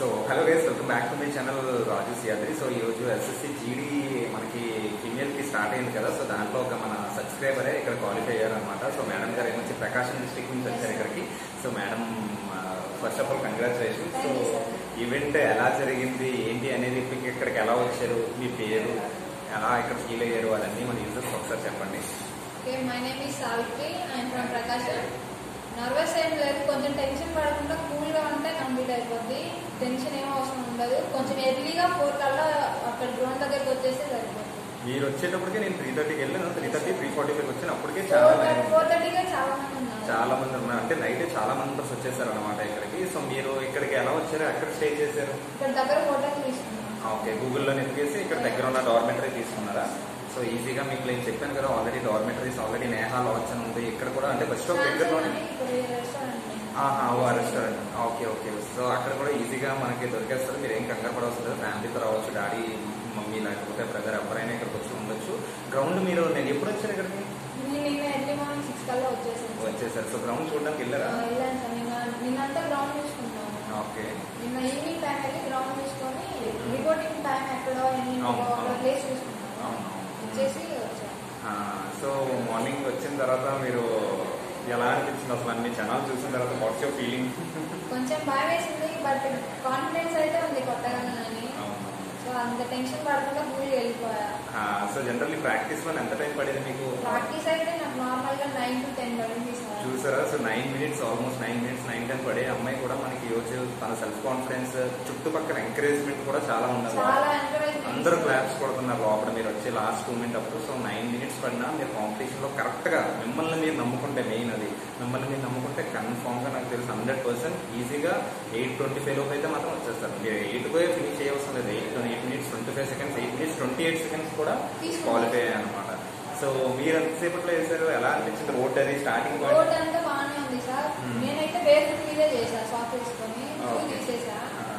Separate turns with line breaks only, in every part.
So hello guys welcome back to my channel Raju Siyadri so ఈ రోజు SSC GD మనకి female కి స్టార్ట్ అయింది కదా సో దాంట్లో ఒక మన సబ్స్క్రైబరే ఇక్కడ క్వాలిఫై అయ్యారు అనమాట సో మేడం గారు ఏమొచ్చి ప్రకాశం డిస్ట్రిక్ట్ నుంచి వచ్చారు ఇక్కడికి so madam first of all congratulation so event ఎలా జరిగింది ఏంటి అనేది మీకు ఇక్కడికి ఎలా వచ్చారు మీ పేరు ఎలా ఇక్కడ ఫీల్ అయ్యారు అదన్నీ మన యూజర్స్ ఒకసారి చెప్పండి
okay my name is Savitri I'm from Prakasam nervous ఏం లేదు కొంచెం టెన్షన్ పడకుండా కూల్ గా ఉంటే కంప్లీట్ అయిపోద్ది టెన్షన్ ఏం అవసరం ఉండదు కొంచెం ఎర్లీగా ఫోర్ కల్లా అక్కడ గ్రౌండ్ దగ్గరికి వచ్చేస్తే సరిపోతుంది
మీరు వచ్చేటప్పటికే నేను త్రీ థర్టీకి వెళ్ళాను three thirty three forty five వచ్చిన అప్పటికే చాలా
ఫోర్ ఫోర్ థర్టీగా చాలా మంది ఉన్నారు
చాలా మంది ఉన్నారు అంటే నైట్ చాలా మంది మెంబర్స్ వచ్చేసారు అనమాట ఇక్కడికి సో మీరు ఇక్కడికి ఎలా వచ్చారు ఎక్కడ స్టే చేశారు
ఇక్కడ దగ్గర హోటల్ తీసుకున్నాం
ఓకే గూగుల్లో ఎతికేసి ఇక్కడ దగ్గర ఉన్న డార్మెటరీ తీసుకున్నారా సో ఈజీగా మీకు నేను చెప్పాను కదా already dormitories already Neha lodge అని ఉంది ఇక్కడ కూడా అంటే బస్ స్టాప్ దగ్గరలోనే
రెస్టారెంట్
ఆహా ఓ రెస్టారెంట్ ఓకే ఓకే సో అక్కడ కూడా ఈజీగా మనకి దొరికేస్తారు మీరు ఏం కంగారు పడవలసిన లేదు ఫ్యామిలీతో రావచ్చు డాడీ మమ్మీ లేకపోతే బ్రదర్ ఎవరైనా ఇక్కడికి వచ్చి ఉండొచ్చు గ్రౌండ్ మీరు నేను ఎప్పుడు వచ్చాను ఇక్కడికి
నేను నిన్న ఎర్లీ మార్నింగ్ సిక్స్ కల్లా వచ్చేసాను సార్.
వచ్చేసారు సో గ్రౌండ్ చూడడానికి వెళ్ళారా
ఆ, వెళ్ళాను సార్ నిన్న నిన్నంతా గ్రౌండ్ చూసుకున్నాను
ఓకే
నిన్న ఈవినింగ్ టైం వెళ్ళి గ్రౌండ్ చూసుకొని రిపోర్టింగ్ టైం ఎక్కడో ఎన్ని
అవును, అవును.
ప్లేస్ చూసుకున్నాను
అవును
వచ్చేసి వచ్చాను
ఆ, సో మార్నింగ్ వచ్చిన తర్వాత మీరు ఎలా అనిపించింది అసలు అన్ని ఛానల్ చూసిన తర్వాత వాట్స్ యువర్ ఫీలింగ్
కొంచెం భయం వేసింది బట్ కాన్ఫిడెన్స్ అయితే ఉంది కొత్తగానని సో అంత టెన్షన్ పడకుండా కూలి వెళ్ళిపోయా
సో జనరల్లీ ప్రాక్టీస్ లో ఎంత టైం పడేది మీకు
ప్రాక్టీస్ అయితే నాకు నార్మల్ గా నైన్ టు టెన్ పడింది సార్
చూసారా so nine minutes almost nine minutes nine ten పడే అమ్మాయి కూడా మనకి ఈ రోజు తన సెల్ఫ్ కాన్ఫిడెన్స్ చుట్టుపక్కల ఎంకరేజ్మెంట్ కూడా చాలా ఉన్నారు
చాలా ఎంకరేజ్
అందరూ క్లాప్స్ కొడుతున్నారు లోపల మీరు వచ్చి లాస్ట్ మూమెంట్ అప్పుడు సో నైన్ మినిట్స్ పడినా మీరు కాంపిటీషన్ లో కరెక్ట్ గా మిమ్మల్ని మీరు నమ్ముకుంటే మెయిన్ అది మిమ్మల్ని మీరు నమ్ముకుంటే కన్ఫామ్ గా నాకు తెలుసు హండ్రెడ్ పర్సెంట్ ఈజీగా ఎయిట్ ట్వంటీ ఫైవ్ లోపు అయితే మాత్రం వచ్చేస్తారు మీరు ఎయిట్ పోయి ఫినిష్ చేయవలసిన లేదు eight eight minutes twenty five seconds eight minutes twenty eight seconds కూడా క్వాలిఫై అయ్యాయి అనమాట సో మీరు ఎంతసేపట్లో వేసారు ఎలా అనిపించింది రోడ్ అది స్టార్టింగ్ పాయింట్
రోడ్ అంతా బాగానే ఉంది సార్
Hmm.
నేనైతే బేసిక్ మీదే చేసా సాఫ్ట్ వేసుకొని
Okay.
తీసేసా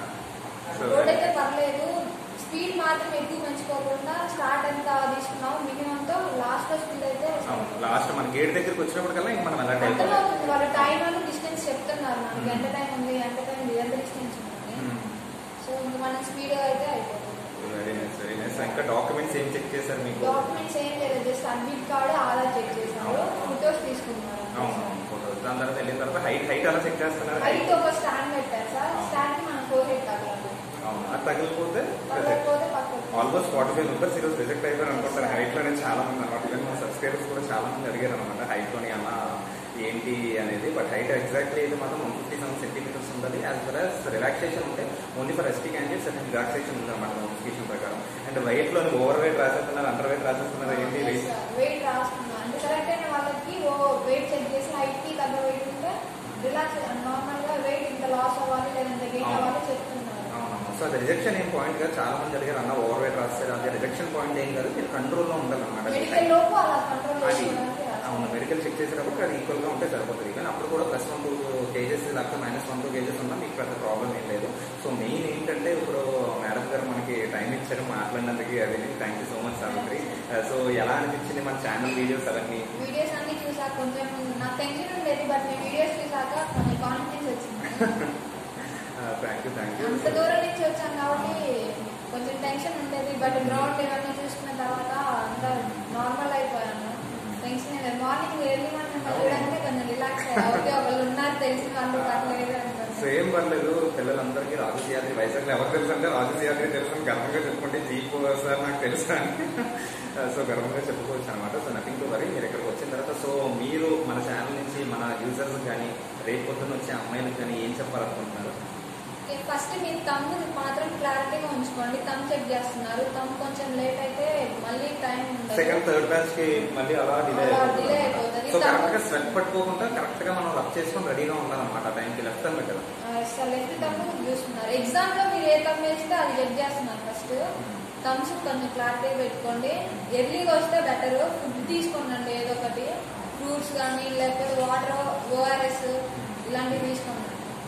సో
రోడ్ అయితే పర్లేదు స్పీడ్ మాత్రం ఎక్కువ పెంచుకోకుండా స్టార్ట్ ఎంత తీసుకున్నాం మినిమం తో లాస్ట్ లో స్పీడ్ అయితే
అవును లాస్ట్ మన గేట్ దగ్గరికి వచ్చినప్పటికల్లా ఇంక మనం ఎలా టైం
అర్థమవుతుంది వాళ్ళ టైం అని డిస్టెన్స్ చెప్తున్నారు మనకి ఎంత టైం ఉంది ఎంత టైం ఉంది ఎంత డిస్టెన్స్ ఉంది సో ఇంక మనం స్పీడ్ అయితే అయిపోతుంది
వెరీ నైస్ వెరీ నైస్ ఇంకా డాక్యుమెంట్స్ ఏం చెక్ చేశారు మీకు
డాక్యుమెంట్స్ ఏం లేదు just admit card Aadhaar check చేశారు ఫొటోస్ తీసుకున్నారు
అవును అవును ఫోటోస్ దాని తర్వాత వెళ్ళిన తర్వాత హైట్ హైట్ అలా చెక్ చేస్తున్నారు
హైట్ ఒక స్టాండ్ పెట్టారు సార్ స్టాండ్ కి మనం ఫోర్ హెడ్ తగలదు
అవును అది తగిలిపోతే
తగలకపోతే పక్కకు
ఆల్మోస్ట్ ఫార్టీ ఫైవ్ మెంబర్స్ ఈరోజు రిజెక్ట్ అయిపోయారు అనుకుంటారు హైట్ లోనే చాలా మంది అనమాట ఈవెన్ మన సబ్స్క్రైబర్స్ కూడా చాలా మంది అడిగారు అనమాట హైట్ లోని అన్న ఏంటి అనేది బట్ హైట్ ఎగ్జాక్ట్లీ అయితే మాత్రం వన్ ఫిఫ్టీ సెవెన్ సెంటీమీటర్స్ ఉండాలి యాజ్ వెల్ యాజ్ రిలాక్సేషన్ ఉంటే only for ST candidates and relaxation ఉంది అనమాట నోటిఫికేషన్ ప్రకారం అండ్ వెయిట్ లోని ఓవర్ వెయిట్ రాసేస్తున్నారు అండర్ వెయిట్ రాసేస్తున్నారు ఏంటి వెయిట్
వెయిట్ రాసుకున్నాం అంటే కరెక్ట్ అయిన వాళ్ళకి ఓ వెయిట్ చెక్ చేసి హైట్ కి తగ్గ వెయిట్ ఉంటే రిలాక్స్ నార్మల్ గా వెయిట్ ఇంత లాస్ అవ్వాలి లేదంటే గెయిన్
అవును.
అవ్వాలి చెప్తున్నారు
అవునవును సో అది రిజెక్షన్ ఏం పాయింట్ కాదు చాలా మంది అడిగారు అన్న ఓవర్ వెయిట్ రాస్తారు అది రిజెక్షన్ పాయింట్ ఏం కాదు మీరు కంట్రోల్లో ఉండాలన్నమాట
మెడికల్ లోపు అలా కంట్రోల్
అది
చేసుకోవడానికి రాస్తారు.
అవును మెడికల్ చెక్ చేసేటప్పుడు అది ఈక్వల్ గా ఉంటే సరిపోతుంది కానీ అప్పుడు కూడా ప్లస్ వన్ టూ కేజెస్ లేకపోతే మైనస్ వన్ టూ కేజెస్ ఉన్నా మీకు పెద్ద ప్రాబ్లం ఏం లేదు సో మెయిన్ ఏంటంటే ఇప్పుడు మేడం గారు మనకి టైం ఇచ్చారు మాట్లాడినందుకు అది thank you so much Savitri so ఎలా అనిపించింది మన ఛానల్ వీడియోస్ అవన్నీ
వీడియోస్ అన్ని చూసాక కొంచెం నాకు టెన్షన్ ఉండేది బట్ నేను వీడియోస్ చూసాక కొంచెం కాన్ఫిడెన్స్ వచ్చింది
థ్యాంక్ యూ థ్యాంక్ యూ
అంత దూరం నుంచి వచ్చాను కాబట్టి కొంచెం టెన్షన్ ఉండేది బట్ గ్రౌండ్ ఇవన్నీ చూసుకున్న తర్వాత అంతా నార్మల్ అయిపోయాను టెన్షన్ లేదు మార్నింగ్ ఎర్లీ మార్నింగ్ వెళ్ళడానికి కొంచెం రిలాక్స్ అయ్యా ఓకే ఒకళ్ళు ఉన్నారు తెలిసిన వాళ్ళు పర్లేదు అనుకుంటే
సేమ్ పర్లేదు పిల్లలందరికీ రాజసీయాద్రి వైజాగ్ ఎవరు తెలుసు అంటే రాజసీయాద్రి తెలుసు అని గర్వంగా చెప్పుకుంటే జీప్ సార్ నాకు తెలుసు అని సో గర్వంగా చెప్పుకోవచ్చు అనమాట సో నథింగ్ టు వరీ మీరు ఇక్కడికి వచ్చిన తర్వాత సో మీరు మన ఛానల్ నుంచి మన యూజర్స్ కానీ రేపు పొద్దున్న వచ్చే అమ్మాయిలకు కానీ ఏం చెప్పాలనుకుంటున్నారు
ఫస్ట్ మీరు తమ్ము మాత్రం క్లారిటీగా ఉంచుకోండి తమ్ చెక్ చేస్తున్నారు తమ్ కొంచెం లేట్ అయితే మళ్ళీ టైం ఉండదు
సెకండ్ థర్డ్ బ్యాచ్ కి మళ్ళీ అలా డిలే
అలా delay అయిపోతుంది.
సో కరెక్ట్ గా స్వెట్ పట్టుకోకుండా కరెక్ట్ గా మనం రబ్ చేసుకొని రెడీగా ఉండాలన్నమాట ఆ టైంకి లెఫ్ట్ అని పెట్టాలి
లెఫ్ట్ తమ్ము చూస్తున్నారు ఎగ్జామ్ లో మీరు ఏ తమ్ వేస్తే అది చెక్ చేస్తున్నారు ఫస్ట్ థమ్స్ కొంచెం క్లారిటీ పెట్టుకోండి ఎర్లీగా వస్తే బెటర్ ఫుడ్ తీసుకోండి ఏదో ఒకటి ఫ్రూట్స్ కానీ లేకపోతే వాటర్ ఓఆర్ఎస్ ఇలాంటివి తీసుకోండి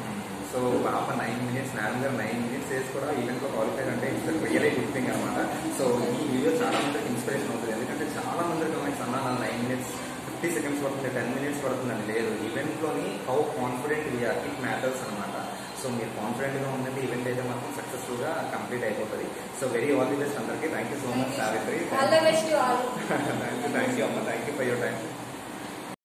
సో పాప నైన్ మినిట్స్ మేడం గారు నైన్ మినిట్స్ వేసి కూడా ఈవెంట్ లో క్వాలిఫైర్ అంటే ఇట్స్ రియలీ గుడ్ థింగ్ అనమాట సో ఈ వీడియో చాలా మందికి ఇన్స్పిరేషన్ అవుతుంది ఎందుకంటే చాలా మంది కమెంట్స్ అన్నా నా నైన్ మినిట్స్ ఫిఫ్టీ సెకండ్స్ పడుతుంది టెన్ మినిట్స్ పడుతుందని లేదు ఈవెంట్ లోని how confident we are it matters అనమాట సో మీరు కాన్ఫిడెంట్ గా ఉందంటే ఈవెంట్ అయితే సక్సెస్ఫుల్ గా కంప్లీట్ అయిపోతుంది so very all the best అందరికీ thank you so much Savitri
all the best all
thank you thank you అమ్మ thank you for your time